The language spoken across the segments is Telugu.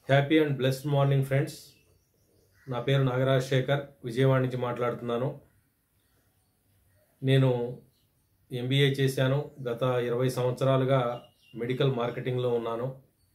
happy and blessed morning friends నా పేరు నాగరాజ్ శేఖర్ విజయవాడ నుంచి మాట్లాడుతున్నాను నేను ఎంబీఏ చేశాను గత ఇరవై సంవత్సరాలుగా మెడికల్ మార్కెటింగ్లో ఉన్నాను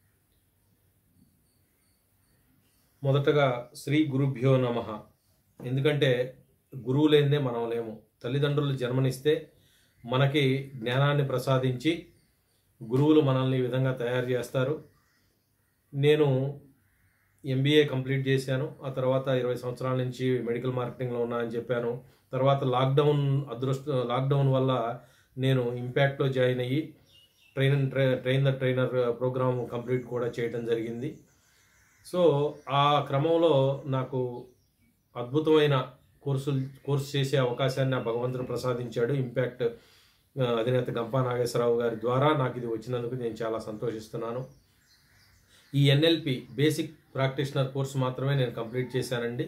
మొదటగా శ్రీ గురుభ్యో నమ ఎందుకంటే గురువు లేనిదే మనం లేము తల్లిదండ్రులు జన్మనిస్తే మనకి జ్ఞానాన్ని ప్రసాదించి గురువులు మనల్ని ఈ విధంగా తయారు చేస్తారు నేను ఎంబీఏ కంప్లీట్ చేశాను ఆ తర్వాత ఇరవై సంవత్సరాల నుంచి మెడికల్ మార్కెటింగ్లో ఉన్నా అని చెప్పాను తర్వాత లాక్డౌన్ అదృష్ట లాక్డౌన్ వల్ల నేను ఇంపాక్ట్లో జాయిన్ అయ్యి train train the trainer programme complete కూడా చేయడం జరిగింది సో ఆ క్రమంలో నాకు అద్భుతమైన కోర్సులు కోర్సు చేసే అవకాశాన్ని ఆ భగవంతుడు ప్రసాదించాడు ఇంపాక్ట్ ఆ, అధినేత గంపా నాగేశ్వరరావు గారి ద్వారా నాకు ఇది వచ్చినందుకు నేను చాలా సంతోషిస్తున్నాను ఈ ఎన్ఎల్పి బేసిక్ ప్రాక్టీషనర్ కోర్సు మాత్రమే నేను కంప్లీట్ చేశానండి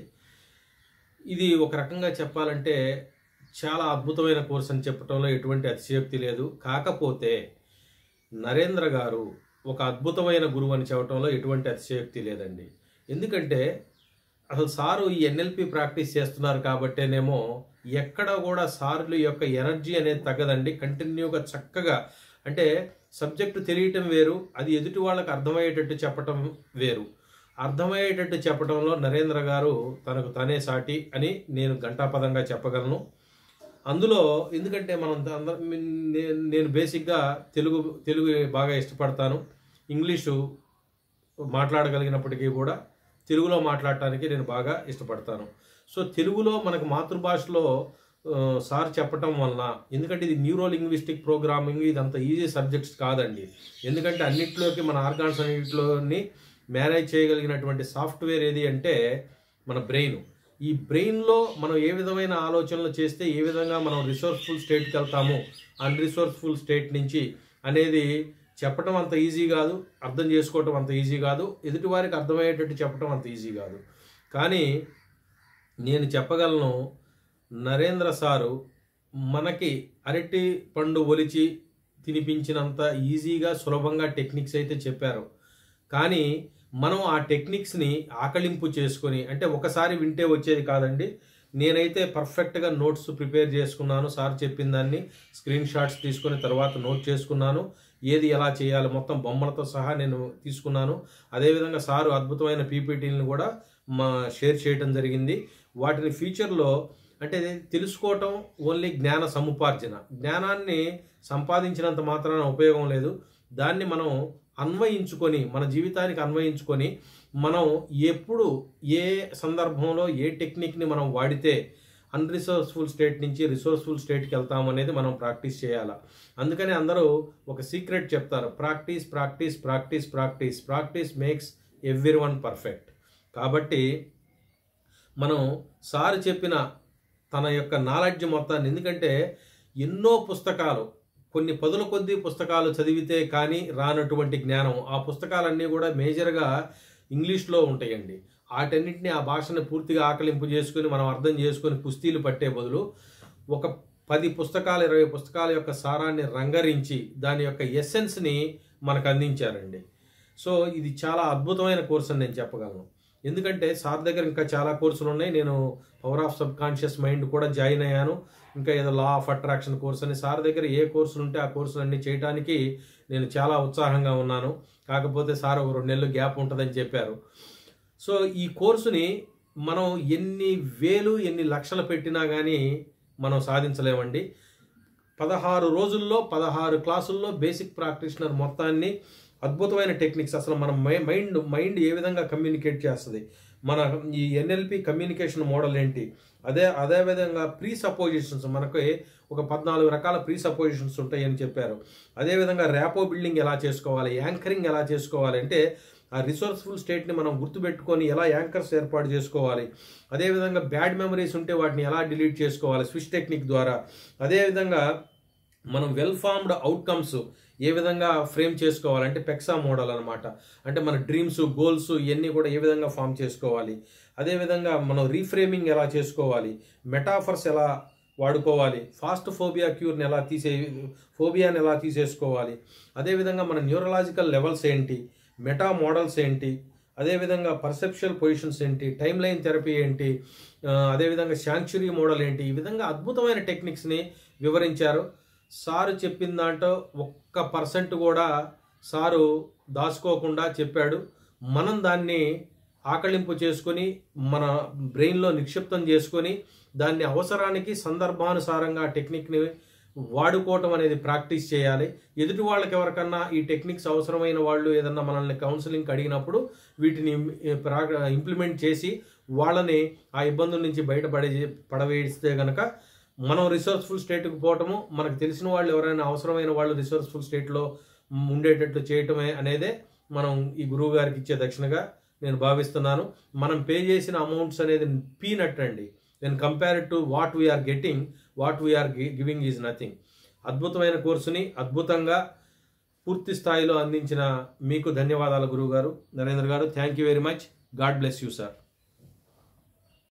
ఇది ఒక రకంగా చెప్పాలంటే చాలా అద్భుతమైన కోర్సు అని చెప్పడంలో ఎటువంటి అతిశయోక్తి లేదు కాకపోతే నరేంద్ర గారు ఒక అద్భుతమైన గురువు అని చెప్పడంలో ఎటువంటి అతిశయోక్తి లేదండి ఎందుకంటే అసలు సారు ఈ ఎన్ఎల్పి ప్రాక్టీస్ చేస్తున్నారు కాబట్టేనేమో ఎక్కడ కూడా సార్లు యొక్క ఎనర్జీ అనేది తగ్గదండి కంటిన్యూగా చక్కగా అంటే సబ్జెక్టు తెలియటం వేరు అది ఎదుటి వాళ్ళకి అర్థమయ్యేటట్టు చెప్పటం వేరు అర్థమయ్యేటట్టు చెప్పడంలో నరేంద్ర గారు తనకు తనే సాటి అని నేను ఘంటాపదంగా చెప్పగలను అందులో ఎందుకంటే మనం ద- అంద- నేను నేను బేసిక్గా తెలుగు తెలుగు బాగా ఇష్టపడతాను ఇంగ్లీషు మాట్లాడగలిగినప్పటికీ కూడా తెలుగులో మాట్లాడటానికి నేను బాగా ఇష్టపడతాను సో తెలుగులో మనకు మాతృభాషలో ఆ, సార్ చెప్పటం వలన ఎందుకంటే ఇది న్యూరో లింగ్విస్టిక్ ప్రోగ్రామింగ్ ఇది అంత ఈజీ సబ్జెక్ట్స్ కాదండి ఎందుకంటే అన్నిట్లోకి మన ఆర్గాన్స్ అన్నింటిలోని మేనేజ్ చేయగలిగినటువంటి సాఫ్ట్వేర్ ఏది అంటే మన బ్రెయిన్ ఈ బ్రెయిన్లో మనం ఏ విధమైన ఆలోచనలు చేస్తే ఏ విధంగా మనం రిసోర్స్ఫుల్ స్టేట్కి వెళ్తాము అన్రిసోర్స్ఫుల్ స్టేట్ నుంచి అనేది చెప్పడం అంత ఈజీ కాదు అర్థం చేసుకోవటం అంత ఈజీ కాదు ఎదుటివారికి అర్థమయ్యేటట్టు చెప్పడం అంత ఈజీ కాదు కానీ నేను చెప్పగలను నరేంద్ర సారు మనకి అరటి పండు ఒలిచి తినిపించినంత ఈజీగా సులభంగా టెక్నిక్స్ అయితే చెప్పారు కానీ మనం ఆ టెక్నిక్స్ని ఆకలింపు చేసుకొని అంటే ఒకసారి వింటే వచ్చేది కాదండి నేనైతే పర్ఫెక్ట్గా నోట్స్ ప్రిపేర్ చేసుకున్నాను సార్ చెప్పిన దాన్ని స్క్రీన్ షాట్స్ తీసుకొని తర్వాత నోట్ చేసుకున్నాను ఏది ఎలా చేయాలి మొత్తం బొమ్మలతో సహా నేను తీసుకున్నాను అదేవిధంగా సారు అద్భుతమైన పీపీటీలను కూడా మా షేర్ చేయడం జరిగింది వాటిని ఫ్యూచర్లో అంటే తెలుసుకోవటం ఓన్లీ జ్ఞాన సముపార్జన జ్ఞానాన్ని సంపాదించినంత మాత్రాన ఉపయోగం లేదు దాన్ని మనం అన్వయించుకొని మన జీవితానికి అన్వయించుకొని మనం ఎప్పుడు ఏ సందర్భంలో ఏ టెక్నిక్ని మనం వాడితే అన్రిసోర్స్ఫుల్ స్టేట్ నుంచి రిసోర్స్ఫుల్ స్టేట్కి వెళ్తాం అనేది మనం ప్రాక్టీస్ చేయాలి అందుకని అందరూ ఒక సీక్రెట్ చెప్తారు practice practice practice practice practice makes everyone perfect కాబట్టి మనం సార్ చెప్పిన తన యొక్క నాలెడ్జ్ మొత్తాన్ని ఎందుకంటే ఎన్నో పుస్తకాలు కొన్ని పదుల కొద్దీ పుస్తకాలు చదివితే కానీ రానటువంటి జ్ఞానం ఆ పుస్తకాలన్నీ కూడా మేజర్గా ఇంగ్లీష్లో ఉంటాయండి వాటన్నిటిని ఆ భాషను పూర్తిగా ఆకలింపు చేసుకుని మనం అర్థం చేసుకుని కుస్తీలు పట్టే బదులు ఒక పది పుస్తకాలు ఇరవై పుస్తకాల యొక్క సారాన్ని రంగరించి దాని యొక్క ఎస్సెన్స్ని మనకు అందించారండి సో ఇది చాలా అద్భుతమైన కోర్స్ అని నేను చెప్పగలను ఎందుకంటే సార్ దగ్గర ఇంకా చాలా కోర్సులు ఉన్నాయి నేను power of subconscious mind కూడా జాయిన్ అయ్యాను ఇంకా ఏదో లా ఆఫ్ అట్రాక్షన్ కోర్స్ అని సార్ దగ్గర ఏ కోర్సులు ఉంటే ఆ కోర్సులు అన్ని చేయడానికి నేను చాలా ఉత్సాహంగా ఉన్నాను కాకపోతే సార్ ఒక రెండు నెలలు గ్యాప్ ఉంటుందని చెప్పారు సో ఈ కోర్సుని మనం ఎన్ని వేలు ఎన్ని లక్షలు పెట్టినా కానీ మనం సాధించలేమండి పదహారు రోజుల్లో పదహారు క్లాసుల్లో బేసిక్ ప్రాక్టీషనర్ మొత్తాన్ని అద్భుతమైన టెక్నిక్స్ అసలు మన మై- మైండ్ మైండ్ ఏ విధంగా కమ్యూనికేట్ చేస్తుంది మన ఈ ఎన్ఎల్పి కమ్యూనికేషన్ మోడల్ ఏంటి అదే అదే విధంగా ప్రీ సపోజిషన్స్ మనకి ఒక పద్నాలుగు రకాల ప్రీ సపోజిషన్స్ ఉంటాయి అని చెప్పారు అదేవిధంగా ర్యాపో బిల్డింగ్ ఎలా చేసుకోవాలి యాంకరింగ్ ఎలా చేసుకోవాలి అంటే ఆ రిసోర్స్ఫుల్ స్టేట్ని మనం గుర్తుపెట్టుకొని ఎలా యాంకర్స్ ఏర్పాటు చేసుకోవాలి అదేవిధంగా బ్యాడ్ మెమరీస్ ఉంటే వాటిని ఎలా డిలీట్ చేసుకోవాలి స్విచ్ టెక్నిక్ ద్వారా అదేవిధంగా మనం వెల్ ఫార్మ్డ్ అవుట్కమ్స్ ఏ విధంగా ఫ్రేమ్ చేసుకోవాలి అంటే పెక్సా మోడల్ అనమాట అంటే మన డ్రీమ్స్ గోల్స్ ఇవన్నీ కూడా ఏ విధంగా ఫామ్ చేసుకోవాలి అదేవిధంగా మనం రీఫ్రేమింగ్ ఎలా చేసుకోవాలి మెటాఫర్స్ ఎలా వాడుకోవాలి ఫాస్ట్ ఫోబియా క్యూర్ని ఎలా తీసే ఫోబియాని ఎలా తీసేసుకోవాలి అదేవిధంగా మన న్యూరలాజికల్ లెవెల్స్ ఏంటి మెటా మోడల్స్ ఏంటి అదేవిధంగా పర్సెప్షువల్ పొజిషన్స్ ఏంటి టైమ్ లైన్ థెరపీ ఏంటి ఆ, అదేవిధంగా శాంక్చురీ మోడల్ ఏంటి ఈ విధంగా అద్భుతమైన టెక్నిక్స్ని వివరించారు సారు చెప్పిన దాంట్లో ఒక్క పర్సెంట్ కూడా సారు దాచుకోకుండా చెప్పాడు మనం దాన్ని ఆకళింపు చేసుకొని మన బ్రెయిన్లో నిక్షిప్తం చేసుకొని దాన్ని అవసరానికి సందర్భానుసారంగా ఆ టెక్నిక్ని వాడుకోవటం అనేది ప్రాక్టీస్ చేయాలి ఎదుటి వాళ్ళకి ఎవరికన్నా ఈ టెక్నిక్స్ అవసరమైన వాళ్ళు ఏదన్నా మనల్ని కౌన్సిలింగ్ అడిగినప్పుడు వీటిని ఇంప్లిమెంట్ చేసి వాళ్ళని ఆ ఇబ్బందుల నుంచి బయటపడే పడవేస్తే గనక మనం రిసోర్స్ఫుల్ స్టేట్కి పోవటము మనకు తెలిసిన వాళ్ళు ఎవరైనా అవసరమైన వాళ్ళు రిసోర్స్ఫుల్ స్టేట్లో ఉండేటట్లు చేయటమే అనేదే మనం ఈ గురువు గారికి ఇచ్చే దక్షిణగా నేను భావిస్తున్నాను మనం పే చేసిన అమౌంట్స్ అనేది పీనట్ అండి then compare to what we are getting what we are giving is nothing అద్భుతమైన కోర్సుని అద్భుతంగా పూర్తి స్థాయిలో అందించిన మీకు ధన్యవాదాలు గురువు గారు నరేంద్ర గారు thank you very much God bless you sir